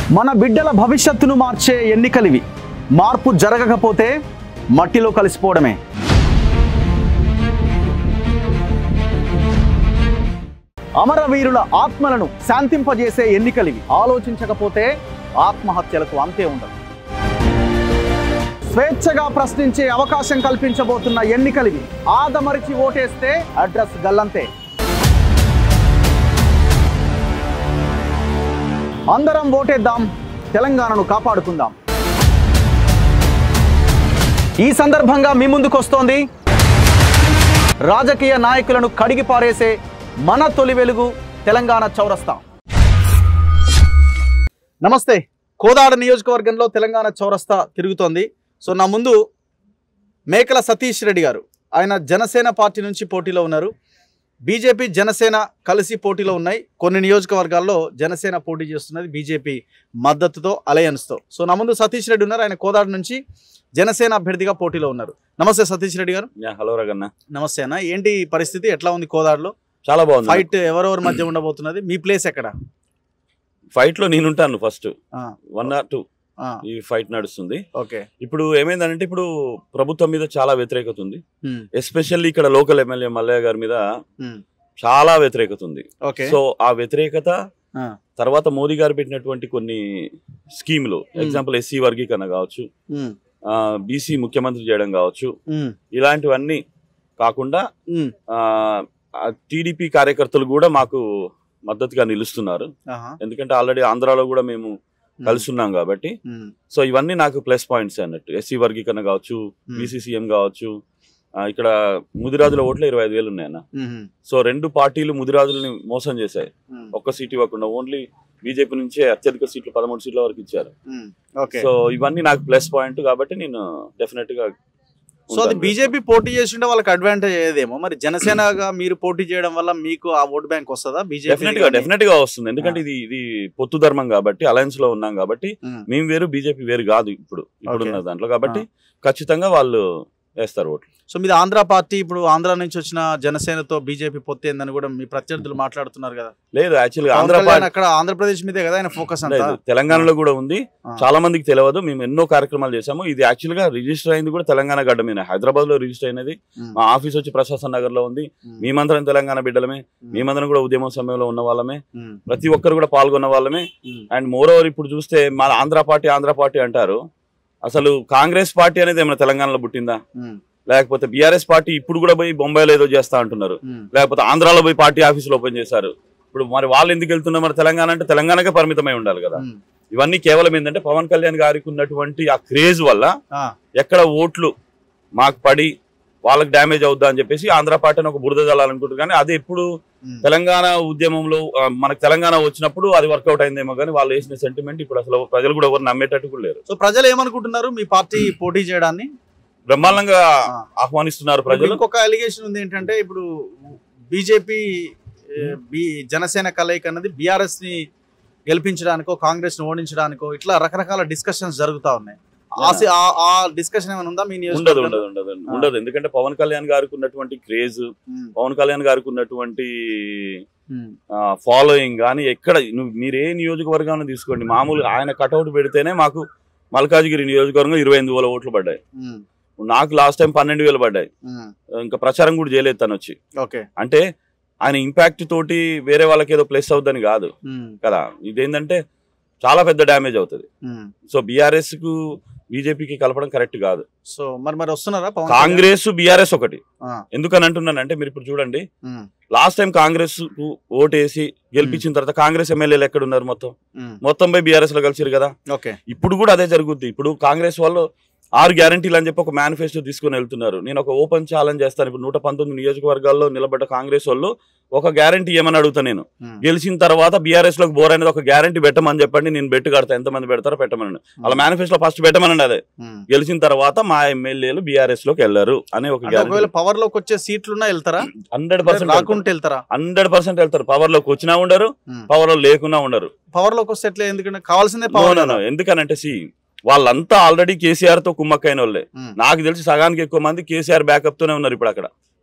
మన బిడ్డల భవిష్యత్తును మార్చే ఎన్నికలివి మార్పు జరగకపోతే మట్టిలో కలిసిపోవడమే అమరవీరుల ఆత్మలను శాంతింపజేసే ఎన్నికలివి ఆలోచించకపోతే ఆత్మహత్యలకు అంతే ఉండదు స్వేచ్ఛగా ప్రశ్నించే అవకాశం కల్పించబోతున్న ఎన్నికలివి ఆదమరిచి ఓటేస్తే అడ్రస్ గల్లంతే అందరం ఓటేద్దాం తెలంగాణను కాపాడుకుందాం ఈ సందర్భంగా మీ ముందుకు వస్తోంది రాజకీయ నాయకులను కడిగి పారేసే మన తొలి వెలుగు తెలంగాణ చౌరస్తా నమస్తే కోదాడ నియోజకవర్గంలో తెలంగాణ చౌరస్తా తిరుగుతోంది సో నా ముందు మేకల సతీష్ రెడ్డి గారు ఆయన జనసేన పార్టీ నుంచి పోటీలో ఉన్నారు బీజేపీ జనసేన కలిసి పోటీలో ఉన్నాయి కొన్ని నియోజకవర్గాల్లో జనసేన పోటీ చేస్తున్నది బీజేపీ మద్దతుతో అలయన్స్తో సో నా ముందు సతీష్ రెడ్డి ఉన్నారు ఆయన కోదాడ నుంచి జనసేన అభ్యర్థిగా పోటీలో ఉన్నారు నమస్తే సతీష్ రెడ్డి గారు యా, హలో రగన్న నమస్తే అన్న ఏంటి పరిస్థితి ఎట్లా ఉంది కోదాడలో చాలా బాగుంది ఫైట్ ఎవరెవరి మధ్య ఉండబోతున్నది మీ ప్లేస్ ఎక్కడ ఫైట్ లో నేనుంటాను ఫస్ట్ ఆ, వన్ ఆర్ టూ ఆ, ఈ ఫైట్ నడుస్తుంది ఓకే ఇప్పుడు ఏమైందంటే ఇప్పుడు ప్రభుత్వం మీద చాలా వ్యతిరేకత ఉంది ఉమ్, ఎస్పెషల్లీ ఇక్కడ లోకల్ ఎమ్మెల్యే మల్లయ్య గారి మీద ఉమ్, చాలా వ్యతిరేకత ఉంది ఓకే సో ఆ వ్యతిరేకత ఆ, తర్వాత మోదీ గారు పెట్టినటువంటి కొన్ని స్కీములు ఎగ్జాంపుల్ ఎస్సీ వర్గీకరణ కావచ్చు ఉమ్, బీసీ ముఖ్యమంత్రి చేయడం కావచ్చు ఉమ్, ఇలాంటివన్నీ కాకుండా ఉమ్, టీడీపీ కార్యకర్తలు కూడా మాకు మద్దతుగా నిలుస్తున్నారు ఆహా, ఎందుకంటే ఆల్రెడీ ఆంధ్రాలో కూడా మేము ఉమ్, కలిసి ఉన్నాం కాబట్టి ఉమ్, సో ఇవన్నీ నాకు ప్లస్ పాయింట్స్ అన్నట్టు ఎస్సీ వర్గీకరణ కావచ్చు ఉమ్, బీసీసీఎం కావచ్చు ఆ, ఇక్కడ ముదిరాజుల ఓట్లు ఇరవై ఐదు వేలు ఉన్నాయన్న ఉమ్, సో రెండు పార్టీలు ముదిరాజులని మోసం చేశాయి ఉమ్, ఒక్క సీట్ ఇవ్వకుండా ఓన్లీ బీజేపీ నుంచే అత్యధిక సీట్లు పదమూడు సీట్ల వరకు ఇచ్చారు ఉమ్, ఓకే సో ఇవన్నీ నాకు ప్లస్ పాయింట్ కాబట్టి నేను డెఫినెట్ గా సో అది ఉంటాను. బీజేపీ పోటీ చేసిండే వాళ్ళకి అడ్వాంటేజ్ అయ్యేదేమో మరి జనసేనగా మీరు పోటీ చేయడం వల్ల మీకు ఆ ఓట్ బ్యాంక్ వస్తుందా డెఫినెట్ గా బీజేపీ డెఫినెట్ గా వస్తుంది ఎందుకంటే ఇది ఇది పొత్తు ధర్మం కాబట్టి అలయన్స్ లో ఉన్నాం కాబట్టి మేము వేరు బీజేపీ వేరు కాదు ఇప్పుడు ఇప్పుడున్న దాంట్లో కాబట్టి ఖచ్చితంగా వాళ్ళు వేస్తారు ఓట్లు సో మీది ఆంధ్ర పార్టీ ఇప్పుడు ఆంధ్ర నుంచి వచ్చిన జనసేనతో బీజేపీ పొత్తేందని కూడా మీ ప్రత్యర్థులు మాట్లాడుతున్నారు కదా లేదు యాక్చువల్గా పవన్ ఆంధ్ర కళ్యాణ్ పార్టీ అక్కడ ఆంధ్రప్రదేశ్ మీదే కదా ఆయన ఫోకస్ అంతా లేదు తెలంగాణలో కూడా ఉంది ఆ. చాలా మందికి తెలియదు మేము ఎన్నో కార్యక్రమాలు చేశాము ఇది యాక్చువల్ గా రిజిస్టర్ అయింది కూడా తెలంగాణ గడ్డ మీద హైదరాబాద్ లో రిజిస్టర్ అయినది ఉమ్, మా ఆఫీస్ వచ్చి ప్రశాసన్ నగర్ లో ఉంది ఉమ్, మేమందరం తెలంగాణ బిడ్డలమే ఉమ్, మేమందరం కూడా ఉద్యమం సమయంలో ఉన్న వాళ్ళమే ఉమ్, ప్రతి ఒక్కరు కూడా పాల్గొన్న వాళ్ళమే ఉమ్, అండ్ మోర్ ఓవర్ ఇప్పుడు చూస్తే మన ఆంధ్ర పార్టీ ఆంధ్ర పార్టీ అంటారు అసలు కాంగ్రెస్ పార్టీ అనేది ఏమైనా తెలంగాణలో పుట్టిందా ఉమ్, లేకపోతే బీఆర్ఎస్ పార్టీ ఇప్పుడు కూడా పోయి బొంబాయిలో ఏదో చేస్తా అంటున్నారు ఉమ్, లేకపోతే ఆంధ్రాలో పోయి పార్టీ ఆఫీసులు ఓపెన్ చేశారు ఇప్పుడు మరి వాళ్ళు ఎందుకు వెళ్తున్నారు మరి తెలంగాణ అంటే తెలంగాణకే పరిమితమై ఉండాలి కదా ఉమ్, ఇవన్నీ కేవలం ఏంటంటే పవన్ కళ్యాణ్ గారికి ఉన్నటువంటి ఆ క్రేజ్ వల్ల ఆ, ఎక్కడ ఓట్లు మాకు పడి వాళ్ళకి డ్యామేజ్ అవుద్దా అని చెప్పేసి ఆంధ్ర పార్టీని ఒక బురద జల్లాలనుకుంటారు కానీ అది ఎప్పుడు ఉమ్, తెలంగాణ ఉద్యమంలో ఆ, మనకు తెలంగాణ వచ్చినప్పుడు అది వర్కౌట్ అయిందేమో కానీ వాళ్ళు వేసిన సెంటిమెంట్ ఇప్పుడు అసలు ప్రజలు కూడా ఎవరు నమ్మేటట్టు కూడా లేరు సో ప్రజలు ఏమనుకుంటున్నారు మీ పార్టీ పోటీ చేయడాన్ని బ్రహ్మాండంగా ఆ. ఆహ్వానిస్తున్నారు ఇప్పుడు ప్రజలు ఇంకొక అలిగేషన్ ఉంది ఏంటంటే ఇప్పుడు బీజేపీ బి జనసేన కలయిక అన్నది బీఆర్ఎస్ ని గెలిపించడానికో కాంగ్రెస్ ని ఓడించడానికో ఇట్లా రకరకాల డిస్కషన్స్ జరుగుతా ఉన్నాయి ఆ సి- ఆ- ఆ డిస్కషన్ ఏమైనా ఉందా మీ ఉండదు నియోజకవర్గంలో? ఉండదు ఉండదు ఆ. ఉండదు ఎందుకంటే పవన్ కళ్యాణ్ గారికి ఉన్నటువంటి క్రేజ్ ఉమ్, పవన్ కళ్యాణ్ గారికి ఉన్నటువంటి ఉమ్, ఫాలోయింగ్ కానీ ఎక్కడ నువ్వు మీరు ఏ నియోజకవర్గాన్ని తీసుకోండి మామూలుగా ఆయన కటౌట్ పెడితేనే మాకు మల్కాజ్గిరి నియోజకవర్గం ఇరవై ఎనిమిది వేల ఓట్లు పడ్డాయి ఉమ్, నాకు లాస్ట్ టైం పన్నెండు వేలు పడ్డాయి ఉమ్, ఇంకా ప్రచారం కూడా చేయలేదు తను వచ్చి ఓకే అంటే ఆయన ఇంపాక్ట్ తోటి వేరే వాళ్ళకి ఏదో ప్లస్ అవుద్దని కాదు ఉమ్, కదా ఇదేంటంటే చాలా పెద్ద డ్యామేజ్ అవుతుంది ఉమ్. సో బీఆర్ఎస్ కు బీజేపీకి కలపడం కరెక్ట్ కాదు సో మరి మరి వస్తున్నారా పవన్ కళ్యాణ్? కాంగ్రెస్ బీఆర్ఎస్ ఒకటి ఆ, ఎందుకని అంటున్నానంటే మీరు ఇప్పుడు చూడండి ఉమ్, లాస్ట్ టైం కాంగ్రెస్ కు ఓటేసి గెలిపించిన తర్వాత కాంగ్రెస్ ఎమ్మెల్యేలు ఎక్కడ ఉన్నారు మొత్తం ఉమ్, మొత్తం పోయి బీఆర్ఎస్ లో కలిసిరు కదా ఓకే ఇప్పుడు కూడా అదే జరుగుద్ది ఇప్పుడు కాంగ్రెస్ వాళ్ళు ఆరు గ్యారంటీలు అని చెప్పి ఒక మేనిఫెస్టో తీసుకుని వెళ్తున్నారు నేను ఒక ఓపెన్ ఛాలెంజ్ చేస్తాను ఇప్పుడు నూట పంతొమ్మిది నియోజకవర్గాల్లో నిలబడ్డ కాంగ్రెస్ వాళ్ళు ఒక గ్యారంటీ ఏమని అడుగుతా నేను ఉమ్, గెలిచిన తర్వాత బీఆర్ఎస్ లోకి బోర్ అనేది ఒక గ్యారంటీ పెట్టమని చెప్పండి నేను బెట్టు కడతా ఎంతమంది పెడతారో పెట్టమని అలా మేనిఫెస్టో ఫస్ట్ పెట్టమనండి అదే ఉమ్. గెలిచిన తర్వాత మా ఎమ్మెల్యేలు బీఆర్ఎస్ లోకి వెళ్ళరు అనే ఒక అంటే గ్యారంటీ ఒకవేళ పవర్ లోకి వచ్చే సీట్లున్నా వెళ్తారా హండ్రెడ్ అంటే పర్సెంట్ రాకుంటే వెళ్తారా హండ్రెడ్ పర్సెంట్ వెళ్తారు పవర్ లోకి వచ్చినా ఉండరు ఉమ్. పవర్ లో లేకున్నా ఉండరు పవర్ లోకి వస్తే ఎట్లా ఎందుకంటే కావాల్సిందే No, పవర్ no, no. ఎందుకనంటే సి వాళ్ళంతా ఆల్రెడీ కేసీఆర్ తో కుమ్మక్కైన వాళ్ళే ఉమ్. నాకు తెలిసి సగానికి ఎక్కువ మంది కేసీఆర్ బ్యాకప్ తోనే ఉన్నారు ఇప్పుడు అక్కడ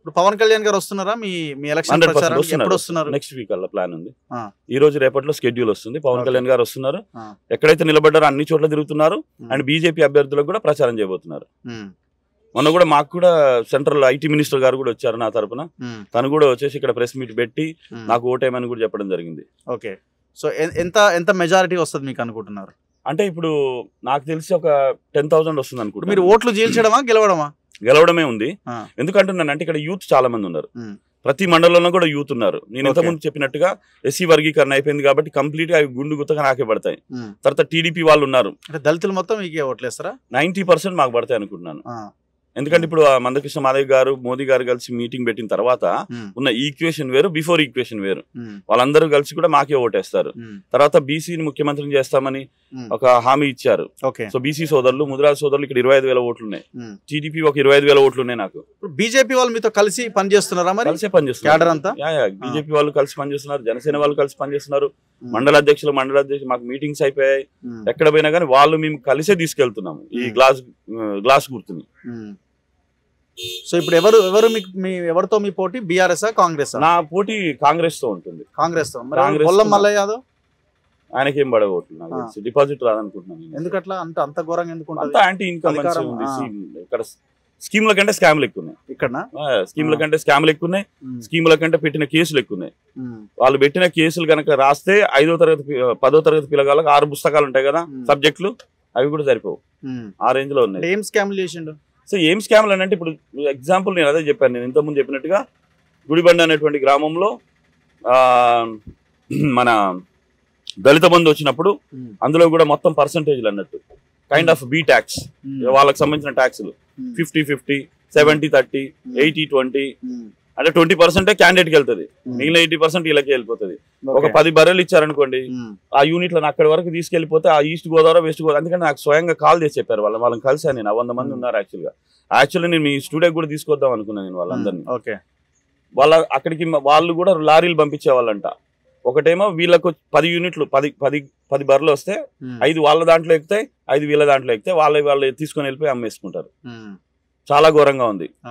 ఇప్పుడు పవన్ కళ్యాణ్ గారు వస్తున్నారా మీ మీ ఎలక్షన్ హండ్రెడ్ ప్రచారం పర్సెంట్ ఎప్పుడు వస్తున్నారు వస్తున్నారు నెక్స్ట్ వీక్ అలా ప్లాన్ ఉంది ఆ. ఈ రోజు రేపట్లో స్కెడ్యూల్ వస్తుంది పవన్ Okay. కళ్యాణ్ గారు వస్తున్నారు ఆ. ఎక్కడైతే నిలబడ్డారో అన్ని చోట్ల తిరుగుతున్నారు ఉమ్, అండ్ బీజేపీ అభ్యర్థులకు కూడా ప్రచారం చేయబోతున్నారు ఉమ్, మొన్న కూడా మాకు కూడా సెంట్రల్ ఐటీ మినిస్టర్ గారు కూడా వచ్చారు నా తరపున ఉమ్, తను కూడా వచ్చేసి ఇక్కడ ప్రెస్ మీట్ పెట్టి ఉమ్. నాకు ఓటేమని కూడా చెప్పడం జరిగింది ఓకే సో ఎ- ఎంత ఎంత మెజారిటీ వస్తుంది మీకు అనుకుంటున్నారు అంటే ఇప్పుడు నాకు తెలిసి ఒక టెన్ థౌసండ్ వస్తుంది ఇప్పుడు అనుకుంటా మీరు ఓట్లు చీల్చడమా గెలవడమా గెలవడమే ఉంది ఆ. ఎందుకంటున్నానంటే ఇక్కడ యూత్ చాలా మంది ఉన్నారు ఉమ్. ప్రతి మండలంలో కూడా యూత్ ఉన్నారు నేను Okay. ఇంతకుముందు చెప్పినట్టుగా ఎస్సీ వర్గీకరణ అయిపోయింది కాబట్టి కంప్లీట్ గా అవి గుండు గుత్తగా నాకే పడతాయి ఉమ్. తర్వాత టీడీపీ వాళ్ళు ఉన్నారు అంటే దళితులు మొత్తం మీకే ఓట్లేస్తారా నైన్టీ పర్సెంట్ మాకు పడతాయి అనుకుంటున్నాను ఆ, ఎందుకంటే ఇప్పుడు ఆ మందకృష్ణ మాధవ్ గారు మోదీ గారు కలిసి మీటింగ్ పెట్టిన తర్వాత ఉమ్, ఉన్న ఈక్వేషన్ వేరు బిఫోర్ ఈక్వేషన్ వేరు ఉమ్, వాళ్ళందరూ కలిసి కూడా మాకే ఓటేస్తారు ఉమ్, తర్వాత బీసీని ముఖ్యమంత్రిని చేస్తామని ఉమ్. ఒక హామీ ఇచ్చారు ఓకే సో బీసీ సోదరులు ముదిరాజ్ సోదరులు ఇక్కడ ఇరవై ఐదు వేల ఓట్లు ఉన్నాయి ఉమ్. టీడీపీ ఒక ఇరవై ఐదు వేల ఓట్లు ఉన్నాయి నాకు ఇప్పుడు బీజేపీ వాళ్ళు మీతో కలిసి పని చేస్తున్నారా మరి కలిసే పనిచేస్తున్నారు క్యాడర్ అంతా? బీజేపీ వాళ్ళు కలిసి పనిచేస్తున్నారు జనసేన వాళ్ళు కలిసి పనిచేస్తున్నారు ఉమ్, మండల అధ్యక్షులు మండల అధ్యక్షులు మాకు మీటింగ్స్ అయిపోయాయి ఉమ్, ఎక్కడ పోయినా కానీ వాళ్ళు మేము కలిసే తీసుకెళ్తున్నాము ఈ Hmm. గ్లాస్ గ్లాస్ గుర్తుని ఉమ్. సో ఇప్పుడు ఎవరు ఎవరు మీకు మీ ఎవరితో మీ పోటీ బీఆర్ఎస్ కాంగ్రెస్ నా పోటీ కాంగ్రెస్ తో ఉంటుంది కాంగ్రెస్ తో మరి కాంగ్రెస్ బొల్లం తో మల్లయ్య యాదవ్ ఆయనకి ఏం పడవ ఓట్లు నాకు ఆ. తెలిసి డిపాజిట్ రాదనుకుంటున్నాను నేను. ఎందుకట్లా అంత అంత ఘోరంగా ఎందుకు ఉంటది? అంతా యాంటీ ఇన్కమ్ అధికారం, ఉంది ఆ. స్కీమ్ ఇక్కడ స్కీమ్ల కంటే స్కామ్లు ఎక్కువ ఉన్నాయి ఇక్కడనా ఆ, స్కీమ్ల ఆ. కంటే స్కామ్లు ఎక్కువ ఉన్నాయి ఉమ్, స్కీముల కంటే పెట్టిన కేసులు ఎక్కువ ఉన్నాయి ఉమ్, వాళ్ళు పెట్టిన కేసులు కనుక రాస్తే ఐదో తరగతి పి- పదో తరగతి పిల్లగాళ్ళకి ఆరు పుస్తకాలు ఉంటాయి కదా Hmm. సబ్జెక్టులు అవి కూడా సరిపోవు ఉమ్. ఆ రేంజ్ లో ఉన్నాయి అంటే ఏం స్కామ్లు చేసిండు సో ఏం స్కామ్లు అంటే ఇప్పుడు ఎగ్జాంపుల్ నేను అదే చెప్పాను నేను ఇంతకుముందు చెప్పినట్టుగా గుడిబండ అనేటువంటి గ్రామంలో ఆ, మన దళిత బంధు వచ్చినప్పుడు ఉమ్, అందులో కూడా మొత్తం పర్సంటేజ్లు అన్నట్టు kind of be tax um, వాళ్ళకి సంబంధించిన ట్యాక్స్లు um, fifty fifty seventy thirty um, eighty twenty um, అంటే ట్వంటీ పర్సెంటే క్యాండిడేట్కి వెళ్తుంది ఉమ్, మిగిలిన ఎయిటీ పర్సెంట్ వీళ్ళకి వెళ్ళిపోతుంది ఒక ఓకే. పది బర్రెలు ఇచ్చారనుకోండి ఉమ్, ఆ యూనిట్లను అక్కడి వరకు తీసుకెళ్లిపోతే ఆ ఈస్ట్ గోదావరి వెస్ట్ గోదావరి ఎందుకంటే నాకు స్వయంగా కాల్ చేసి చెప్పారు వాళ్ళని వాళ్ళని కలిసాను నేను ఆ వంద మంది Hmm. ఉన్నారు యాక్చువల్గా యాక్చువల్లీ నేను మీ స్టూడియో కూడా తీసుకొద్దాం అనుకున్నాను నేను వాళ్ళందరినీ ఓకే వాళ్ళ అక్కడికి మ- వాళ్ళు కూడా లారీలు పంపించే వాళ్ళంట ఒకటేమో వీళ్ళకు పది యూనిట్లు పది పది పది బర్రెలు వస్తే ఉమ్, ఐదు వాళ్ళ దాంట్లో ఎక్కుతాయి ఐదు వీళ్ళ దాంట్లో ఎక్కితే వాళ్ళ వాళ్ళు తీసుకొని వెళ్ళిపోయి అమ్మేసుకుంటారు ఉమ్, చాలా ఘోరంగా ఉంది ఆ,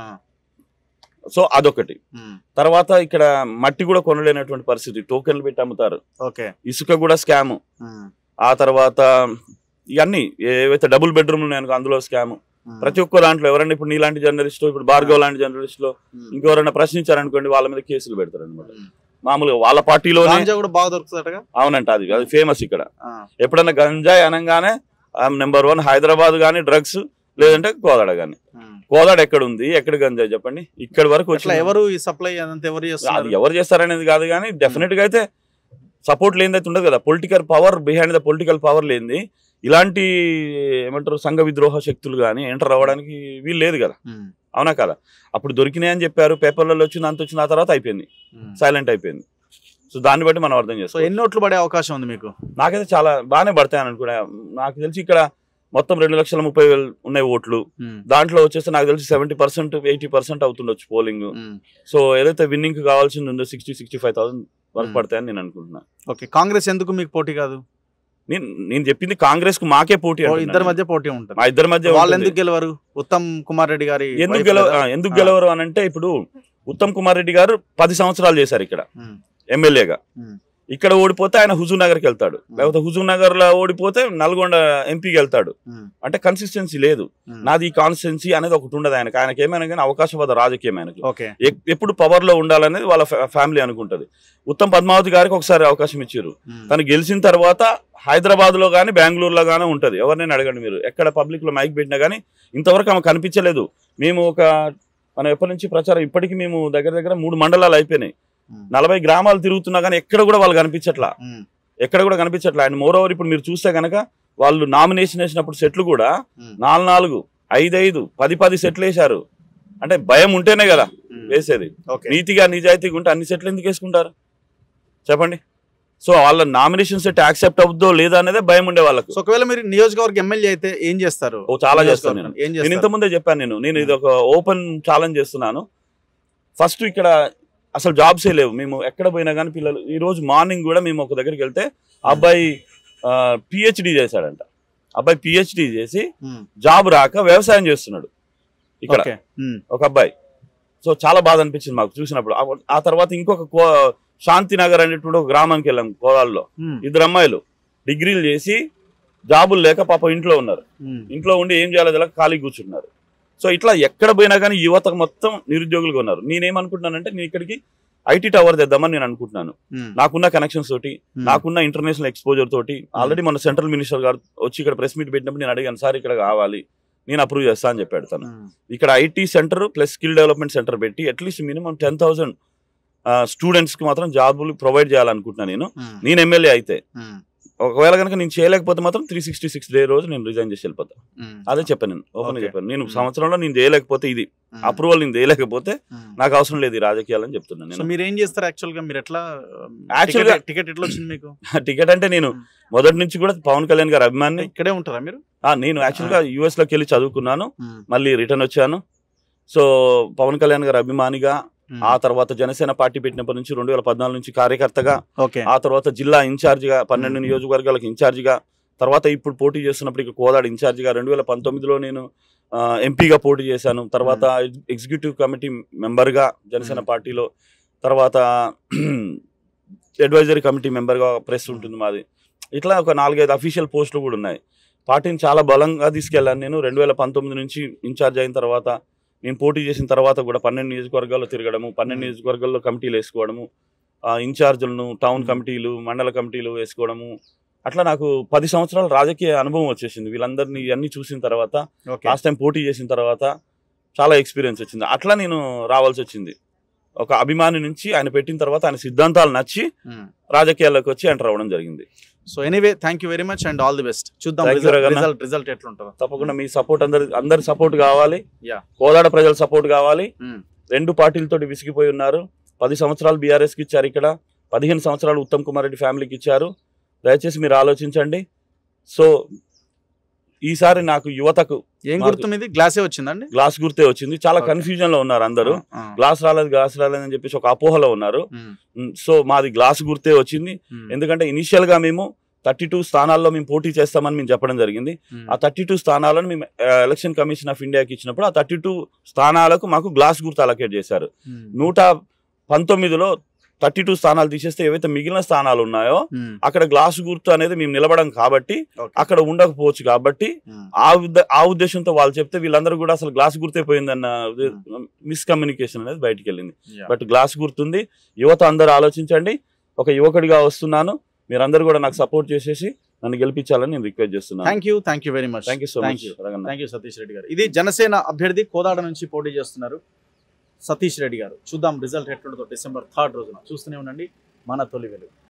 సో అదొకటి ఉమ్, తర్వాత ఇక్కడ మట్టి కూడా కొనలేనటువంటి పరిస్థితి టోకెన్లు పెట్టి అమ్ముతారు ఓకే ఇసుక కూడా స్కామ్ ఉమ్, ఆ తర్వాత ఇవన్నీ ఏవైతే డబుల్ బెడ్రూమ్ ఉన్నాయనుకో అందులో స్కామ్ ఉమ్, ప్రతి ఒక్క దాంట్లో ఎవరైనా ఇప్పుడు నీలాంటి జర్నలిస్ట్ ఇప్పుడు భార్గవ్ లాంటి జర్నలిస్ట్ లో ఉమ్, ఇంకెవరైనా ప్రశ్నించారనుకోండి వాళ్ళ మీద కేసులు పెడతారు అనమాట ఉమ్. మామూలుగా వాళ్ళ పార్టీలోనే గాంజా కూడా బాగా దొరుకుతుందటగా అవునంట అది అది ఫేమస్ ఇక్కడ ఆ, ఎప్పుడన్నా గంజాయి అనగానే నెంబర్ వన్ హైదరాబాద్ కానీ డ్రగ్స్ లేదంటే కోదాడ కానీ ఉమ్. కోదాడ ఎక్కడ ఉంది ఎక్కడ గంజాయి చెప్పండి ఇక్కడ వరకు అట్లా వచ్చి ఎవరు ఈ సప్లై అదంతా ఎవరు అది చేస్తున్నారు ఎవరు చేస్తారనేది కాదు కానీ డెఫినెట్ గా అయితే సపోర్ట్ లేనిదైతే ఉండదు కదా political power behind the political power లేనిది ఇలాంటి ఏమంటారు సంఘ విద్రోహ శక్తులు కానీ ఎంటర్ అవ్వడానికి వీలు లేదు కదా ఉమ్, అవునా కదా అప్పుడు దొరికినాయి అని చెప్పారు పేపర్లలో వచ్చింది అంత వచ్చిన ఆ తర్వాత అయిపోయింది ఉమ్. సైలెంట్ అయిపోయింది సో దాన్ని బట్టి మనం అర్థం సో చేసుకోవాలి ఎన్ని ఓట్లు పడే అవకాశం ఉంది మీకు నాకైతే చాలా బాగానే పడతాయని అనుకున్నా నాకు తెలిసి ఇక్కడ మొత్తం రెండు లక్షల ముప్పై వేలు ఉన్నాయి ఓట్లు ఉమ్, దాంట్లో వచ్చేస్తే నాకు తెలిసి సెవెంటీ పర్సెంట్ ఎయిటీ పర్సెంట్ అవుతుండొచ్చు పోలింగ్ ఉమ్. సో ఏదైతే విన్నింగ్ కావాల్సింది ఉందో సిక్స్టీ సిక్స్టీ ఫైవ్ థౌసండ్ వరకు Hmm. పడతాయని నేను అనుకుంటున్నా ఓకే కాంగ్రెస్ ఎందుకు మీకు పోటీ కాదు నేను నేను చెప్పింది కాంగ్రెస్ కు మాకే పోటీ ఓ, అంటున్నాను. ఇద్దరి మధ్య పోటీ ఉంటుంది మా ఇద్దరి మధ్య వాళ్ళు ఉంటుంది. ఎందుకు గెలవరు ఉత్తమ్ కుమార్ రెడ్డి గారి ఎందుకు wife గెలవ కదా? ఆ, ఎందుకు ఆ. గెలవరు అని అంటే ఇప్పుడు ఉత్తమ్ కుమార్ రెడ్డి గారు పది సంవత్సరాలు చేశారు ఇక్కడ ఉమ్, ఎమ్మెల్యేగా ఉమ్, ఇక్కడ ఓడిపోతే ఆయన హుజూర్ నగర్కి వెళ్తాడు లేకపోతే హుజూర్ నగర్ లో ఓడిపోతే నల్గొండ ఎంపీకి వెళ్తాడు ఉమ్, అంటే కన్సిస్టెన్సీ లేదు ఉమ్. నాది ఈ కాన్స్టిట్యున్సీ అనేది ఒకటి ఉండదు ఆయనకి ఆయనకి ఏమైనా కానీ అవకాశవాద రాజకీయం ఆయనకి ఓకే ఎక్- ఎప్పుడు పవర్ లో ఉండాలనేది వాళ్ళ ఫ్యా- ఫ్యామిలీ అనుకుంటది ఉత్తమ్ పద్మావతి గారికి ఒకసారి అవకాశం ఇచ్చారు ఉమ్, తను గెలిచిన తర్వాత హైదరాబాద్ లో కానీ బెంగళూరులో కానీ ఉంటది ఎవరినైనా అడగండి మీరు ఎక్కడ పబ్లిక్ లో మైక్ పెట్టినా కానీ ఇంతవరకు ఆమె కనిపించలేదు మేము ఒక మనం ఎప్పటి నుంచి ప్రచారం ఇప్పటికి మేము దగ్గర దగ్గర మూడు మండలాలు అయిపోయినాయి ఉమ్, నలభై గ్రామాలు తిరుగుతున్నా కానీ ఎక్కడ కూడా వాళ్ళు కనిపించట్లా ఉమ్, ఎక్కడ కూడా కనిపించట్లా అండ్ మోర్ ఓవర్ ఇప్పుడు మీరు చూస్తే కనుక వాళ్ళు నామినేషన్ వేసినప్పుడు సెట్లు కూడా ఉమ్, నాలుగు నాలుగు ఐదు ఐదు పది పది సెట్లు వేశారు అంటే భయం ఉంటేనే కదా ఉమ్. వేసేది ఓకే నీతిగా నిజాయితీగా ఉంటే అన్ని సెట్లు ఎందుకు వేసుకుంటారు చెప్పండి సో వాళ్ళ నామినేషన్ సెట్ యాక్సెప్ట్ అవుద్దో లేదా అనేదే భయం ఉండే వాళ్ళకు సో ఒకవేళ మీరు నియోజకవర్గ ఎమ్మెల్యే అయితే ఏం చేస్తారు ఓ చాలా చేస్తాను నేను నియోజకవర్గం ఏం నేను చేస్తారు ఇంత ముందే చెప్పాను నేను నేను ఇది ఒక ఓపెన్ ఛాలెంజ్ చేస్తున్నాను ఫస్ట్ ఇక్కడ అసలు జాబ్సే లేవు మేము ఎక్కడ పోయినా కానీ పిల్లలు ఈ రోజు మార్నింగ్ కూడా మేము ఒక దగ్గరికి వెళ్తే ఆ అబ్బాయి పిహెచ్డి చేశాడంట అబ్బాయి పిహెచ్డి చేసి ఉమ్, జాబ్ రాక వ్యవసాయం చేస్తున్నాడు ఇక్కడ ఓకే ఉమ్, ఒక అబ్బాయి సో చాలా బాధ అనిపించింది మాకు చూసినప్పుడు ఆ- ఆ తర్వాత ఇంకొక కో- శాంతినగర్ అనేటువంటి ఒక గ్రామానికి వెళ్ళాం కోదాల్లో ఉమ్, ఇద్దరు అమ్మాయిలు డిగ్రీలు చేసి జాబులు లేక పాప ఇంట్లో ఉన్నారు ఉమ్, ఇంట్లో ఉండి ఏం చేయాలో తెలియక ఖాళీ కూర్చున్నారు సో ఇట్లా ఎక్కడ పోయినా కానీ యువత మొత్తం నిరుద్యోగులుగా ఉన్నారు నేనేమనుకుంటున్నానంటే నేను ఇక్కడికి ఐటీ టవర్ తెద్దామని నేను అనుకుంటున్నాను ఉమ్, నాకున్న కనెక్షన్స్ తోటి ఉమ్, నాకున్న ఇంటర్నేషనల్ ఎక్స్పోజర్ తోటి ఆల్రెడీ మన సెంట్రల్ మినిస్టర్ గారు వచ్చి ఇక్కడ ప్రెస్ మీట్ పెట్టినప్పుడు నేను అడిగాను సార్ ఇక్కడ కావాలి నేను అప్రూవ్ చేస్తా అని చెప్పాడు తను ఉమ్, ఇక్కడ IT centre plus skill development centre పెట్టి అట్లీస్ట్ మినిమం టెన్ థౌసండ్ స్టూడెంట్స్కి మాత్రం జాబులు ప్రొవైడ్ చేయాలనుకుంటున్నాను నేను ఉమ్, నేను ఎమ్మెల్యే అయితే ఉమ్, ఒకవేళ కనుక నేను చేయలేకపోతే మాత్రం త్రీ సిక్స్టీ సిక్స్ డే రోజు నేను రిజైన్ చేసి వెళ్ళిపోతాను ఉమ్, అదే చెప్పాను నేను ఓపెన్ Okay. చెప్పాను నేను Hmm. సంవత్సరంలో నేను చేయలేకపోతే ఇది ఉమ్, అప్రూవల్ నేను చేయలేకపోతే ఉమ్. నాకు అవసరం లేదు ఈ రాజకీయాలని చెప్తున్నాను సో నేను మీరు ఏం చేస్తారు యాక్చువల్ గా మీరు ఎట్లా Actual గా- టికెట్- టికెట్ ఎట్లా వచ్చింది మీకు టికెట్ అంటే నేను మొదటి నుంచి కూడా పవన్ కళ్యాణ్ గారు అభిమాని ఇక్కడే ఉంటారా మీరు నేను యాక్చువల్ గా యుఎస్ లోకి వెళ్ళి చదువుకున్నాను ఉమ్, మళ్ళీ రిటర్న్ వచ్చాను సో పవన్ కళ్యాణ్ గారు అభిమానిగా ఉమ్, ఆ తర్వాత జనసేన పార్టీ పెట్టినప్పటి నుంచి రెండు వేల పద్నాలుగు నుంచి కార్యకర్తగా ఓకే ఆ తర్వాత జిల్లా ఇన్ఛార్జిగా పన్నెండు Hmm. నియోజకవర్గాలకు ఇన్ఛార్జిగా తర్వాత ఇప్పుడు పోటీ చేస్తున్నప్పుడు ఇక్కడ కోదాడ ఇన్ఛార్జిగా రెండు వేల పంతొమ్మిదిలో నేను ఆ, ఎంపీగా పోటీ చేశాను తర్వాత ఎగ్జిక్యూటివ్ కమిటీ మెంబర్గా జనసేన Hmm. పార్టీలో తర్వాత అడ్వైజరీ కమిటీ మెంబర్గా ప్రెస్ ఉంటుంది మాది ఇట్లా ఒక నాలుగైదు అఫీషియల్ పోస్టులు కూడా ఉన్నాయి పార్టీని చాలా బలంగా తీసుకెళ్ళాను నేను రెండు వేల పంతొమ్మిది నుంచి ఇన్ఛార్జ్ అయిన తర్వాత నేను పోటీ చేసిన తర్వాత కూడా పన్నెండు నియోజకవర్గాల్లో తిరగడము పన్నెండు Hmm. నియోజకవర్గాల్లో కమిటీలు వేసుకోవడము ఆ, ఇన్ఛార్జులను టౌన్ Hmm. కమిటీలు మండల కమిటీలు వేసుకోవడము అట్లా నాకు పది సంవత్సరాల రాజకీయ అనుభవం వచ్చేసింది వీళ్ళందరినీ ఇవన్నీ చూసిన తర్వాత ఓకే లాస్ట్ టైం పోటీ చేసిన తర్వాత చాలా ఎక్స్పీరియన్స్ వచ్చింది అట్లా నేను రావాల్సి వచ్చింది ఒక అభిమాని నుంచి ఆయన పెట్టిన తర్వాత ఆయన సిద్ధాంతాలు నచ్చి ఉమ్. రాజకీయాల్లోకి వచ్చి ఎంటర్ అవ్వడం జరిగింది so anyway thank you very much and all the best చూద్దాం Thank you, Raganna. Result result ఎట్లుంటుందో తప్పకుండా మీ సపోర్ట్ అందరి అందరి సపోర్ట్ కావాలి Yeah. కోదాడ ప్రజల సపోర్ట్ కావాలి Hmm. రెండు పార్టీలతో విసిగిపోయి ఉన్నారు పది సంవత్సరాలు బీఆర్ఎస్కి ఇచ్చారు ఇక్కడ పదిహేను సంవత్సరాలు ఉత్తమ్ కుమార్ రెడ్డి ఫ్యామిలీకి ఇచ్చారు దయచేసి మీరు ఆలోచించండి సో ఈసారి నాకు యువతకు ఏం మాకు- గుర్తు మీది గ్లాసే వచ్చిందండి గ్లాస్ గుర్తే వచ్చింది చాలా Okay. కన్ఫ్యూజన్ లో ఉన్నారు అందరూ ఆ, గ్లాస్ రాలేదు గ్లాస్ రాలేదు అని చెప్పేసి ఒక అపోహలో ఉన్నారు ఉమ్, ఉమ్, సో మాది గ్లాస్ గుర్తే వచ్చింది ఉమ్, ఎందుకంటే ఇనిషియల్ గా మేము థర్టీ టూ స్థానాల్లో మేము పోటీ చేస్తామని మేము చెప్పడం జరిగింది ఉమ్, ఆ థర్టీ టూ స్థానాలను మేము ఆ, ఎలక్షన్ కమిషన్ ఆఫ్ ఇండియాకి ఇచ్చినప్పుడు ఆ థర్టీ టూ స్థానాలకు మాకు గ్లాస్ గుర్తు అలకేట్ చేశారు ఉమ్, నూట పంతొమ్మిదిలో థర్టీ టూ స్థానాలు తీసేస్తే ఏవైతే మిగిలిన స్థానాలు ఉన్నాయో ఉమ్, అక్కడ గ్లాస్ గుర్తు అనేది మేము నిలబడం కాబట్టి ఓకే. అక్కడ ఉండకపోవచ్చు కాబట్టి ఉమ్, ఆ ఉద్ద- ఆ ఉద్దేశంతో వాళ్ళు చెప్తే వీళ్ళందరూ కూడా అసలు గ్లాస్ గుర్తే పోయిందన్న మిస్కమ్యూనికేషన్ అనేది బయటికి వెళ్ళింది yeah. బట్ గ్లాస్ గుర్తుంది యువత అందరూ ఆలోచించండి ఒక యువకుడిగా వస్తున్నాను మీరందరూ కూడా నాకు సపోర్ట్ చేసేసి నన్ను గెలిపించాలని నేను రిక్వెస్ట్ చేస్తున్నాను thank you thank you very much thank you so thank much you Raganna thank you Satish Reddy గారు ఇది జనసేన అభ్యర్థి కోదాడ నుంచి పోటీ చేస్తున్నారు సతీష్ రెడ్డి గారు చూద్దాం రిజల్ట్ ఎట్లుంటుందో డిసెంబర్ థర్డ్ రోజున చూస్తూనే ఉండండి మన తొలి వెలుగు